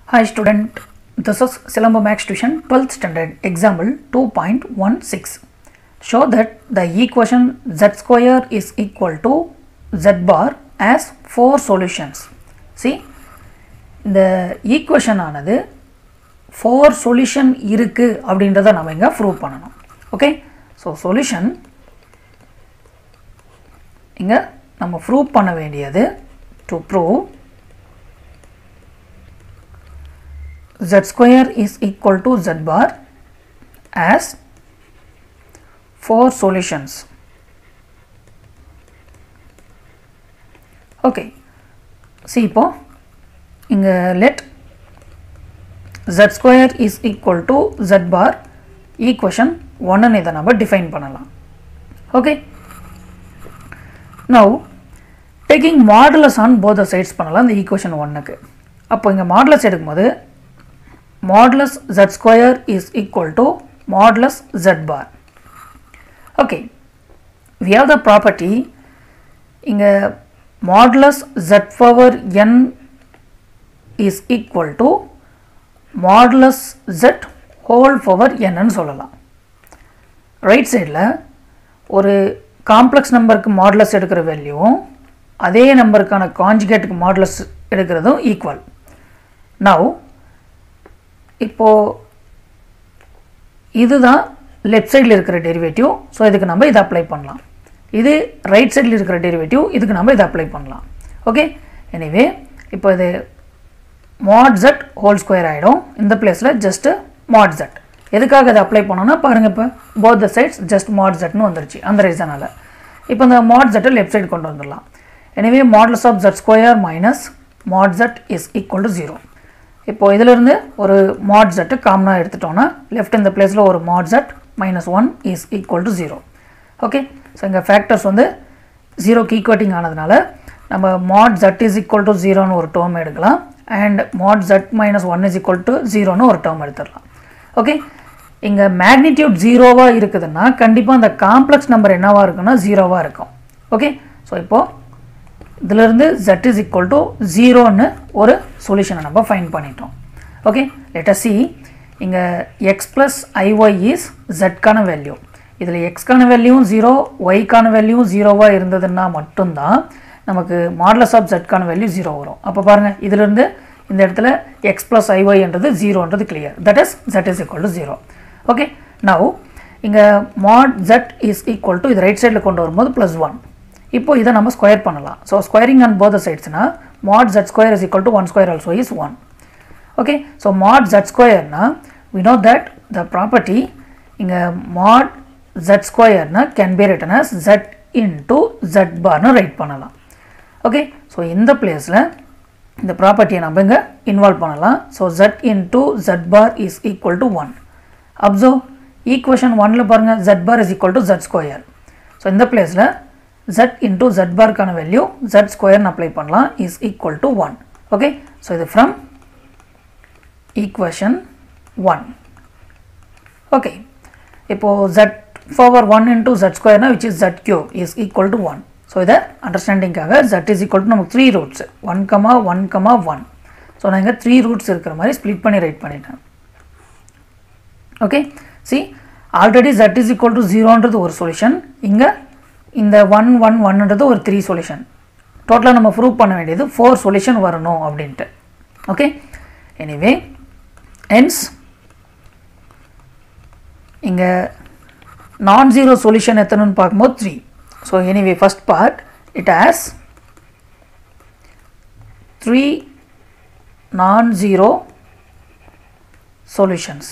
Hi student, this is Silamba Max Tuition 12th standard example 2.16. Show that the equation z square is equal to z bar as four solutions. See, இந்த equation ஆனது four solution இருக்குது அப்படின்றத நம்ம இங்கே prove பண்ணணும் okay so solution இங்கே நம்ம prove பண்ண வேண்டியது to prove z square is equal to z bar as four solutions. Okay. See இப்போ இங்க let z square is equal to z bar equation 1 இதை நம்ம define பண்ணலாம் okay now taking modulus on both the sides பண்ணலாம் இந்த equation 1க்கு அப்போ இங்க modulus எடுக்கும்போது modulus z square is equal to modulus z bar. Okay, we have the property இங்க modulus z power n is equal to modulus z whole power n ன்னு சொல்லலாம் right சைடில் ஒரு காம்ப்ளெக்ஸ் நம்பருக்கு மாடுலஸ் எடுக்கிற வேல்யூவும் அதே நம்பருக்கான காஞ்சுகேட்டுக்கு மாடுலஸ் எடுக்கிறதும் ஈக்குவல் நவ் இப்போது இதுதான் லெஃப்ட் சைடில் இருக்கிற டெரிவேட்டிவ் ஸோ இதுக்கு நம்ம இதை அப்ளை பண்ணலாம் இது ரைட் சைடில் இருக்கிற டெரிவேட்டிவ் இதுக்கு நம்ம இதை அப்ளை பண்ணலாம் ஓகே எனிவே இப்போ இது மாட் ஜெட் ஹோல் ஸ்கொயர் ஆகிடும் இந்த பிளேஸில் ஜஸ்ட்டு மாட் ஜெட் எதுக்காக இதை அப்ளை பண்ணோன்னா பாருங்கள் இப்போ both the sides just mod ஜெட்னு வந்துருச்சு அந்த ரீசனால் இப்போ இந்த மாட் ஜெட்டை லெஃப்ட் சைடு கொண்டு வந்துடலாம் anyway modulus of z square minus mod z is equal to zero இப்போ இதிலிருந்து ஒரு மாட் ஜெட்டு காமனாக எடுத்துட்டோம்னா லெஃப்ட் இந்த பிளேஸில் ஒரு mod z minus one is equal to zero okay so இங்கே ஃபேக்டர்ஸ் வந்து ஜீரோக்கு ஈக்குவேட்டிங் ஆனதுனால நம்ம mod z is equal to ஜீரோன்னு ஒரு டேர்ம் எடுக்கலாம் and mod z minus one is equal to ஜீரோன்னு ஒரு டேர்ம் எடுத்துடலாம் ஓகே இங்கே மேக்னிடியூட் ஜீரோவாக இருக்குதுன்னா கண்டிப்பாக அந்த காம்ப்ளெக்ஸ் நம்பர் என்னவாக இருக்குன்னா ஜீரோவாக இருக்கும் ஓகே ஸோ இப்போது இதிலிருந்து z இஸ் ஈக்குவல் டு ஜீரோன்னு ஒரு சொல்யூஷனை நம்ம ஃபைன் பண்ணிட்டோம் ஓகே லெட்டஸ் சி இங்கே எக்ஸ் ப்ளஸ் ஐஒய் இஸ் ஜெட்கான வேல்யூ இதில் எக்ஸ்க்கான வேல்யூவும் ஜீரோ ஒய்க்கான வேல்யூவும் ஜீரோவாக இருந்ததுன்னா மட்டும்தான் நமக்கு மாடலஸ் ஆஃப் ஜெட்கான வேல்யூ ஜீரோ வரும் அப்போ பாருங்கள் இதிலிருந்து இந்த இடத்துல எக்ஸ் ப்ளஸ் ஐஒய்ன்றது ஜீரோன்றது clear that is z is equal to zero okay now இங்கே mod z is equal to இது ரைட் சைடில் கொண்டு வரும்போது ப்ளஸ் ஒன் இப்போ இதை நம்ம ஸ்கொயர் பண்ணலாம் ஸோ ஸ்கொயரிங் ஆன் போத சைட்ஸ்னா mod z square is equal to one square also is one okay so mod z ஸ்கொயர்னா we know that the property இங்கே மாட் ஜெட் ஸ்கொயர்னா can be written as z into z பார்னு write பண்ணலாம் okay so இந்த பிளேஸில் இந்த ப்ராப்பர்ட்டியை நம்ம இங்கே இன்வால்வ் பண்ணலாம் so z into z bar is equal to one observe equation ஒனில் பாருங்கள் z bar is equal to z square so இந்த பிளேஸில் z into z bar கான வேல்யூ z ஸ்கொயர் அப்ளை பண்ணலாம் is equal to one okay so இது from equation one okay இப்போது z power one into z ஸ்கொயர்னா which is z cube is equal to one so இதை அண்டர்ஸ்டாண்டிங்காக z is equal to நமக்கு three roots one comma one comma one so நான் இங்கே three roots இருக்கிற மாதிரி split பண்ணி ரைட் பண்ணிட்டேன் okay see already z is equal to ஜீரோன்றது ஒரு சொல்யூஷன் இங்கே இந்த ஒன் ஒன் ஒன்ன்றது ஒரு த்ரீ சொல்யூஷன் டோட்டலாக நம்ம ப்ரூவ் பண்ண வேண்டியது ஃபோர் சொல்யூஷன் வரணும் அப்படின்ட்டு ஓகே எனிவே என்ஸ் இங்கே நான் ஜீரோ சொல்யூஷன் எத்தனைன்னு பார்க்கும்போது three so anyway first part it has three non zero solutions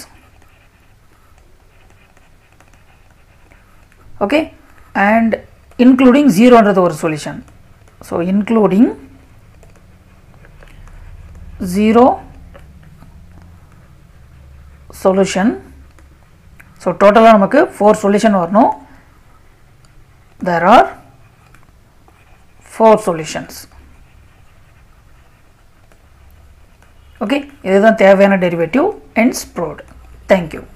okay and including 0 under the solution. So, including 0 solution. So, total நமக்கு 4 solution வரணும். There are 4 solutions. Okay, இதுதான் தேவையான derivative ends proved. Thank you.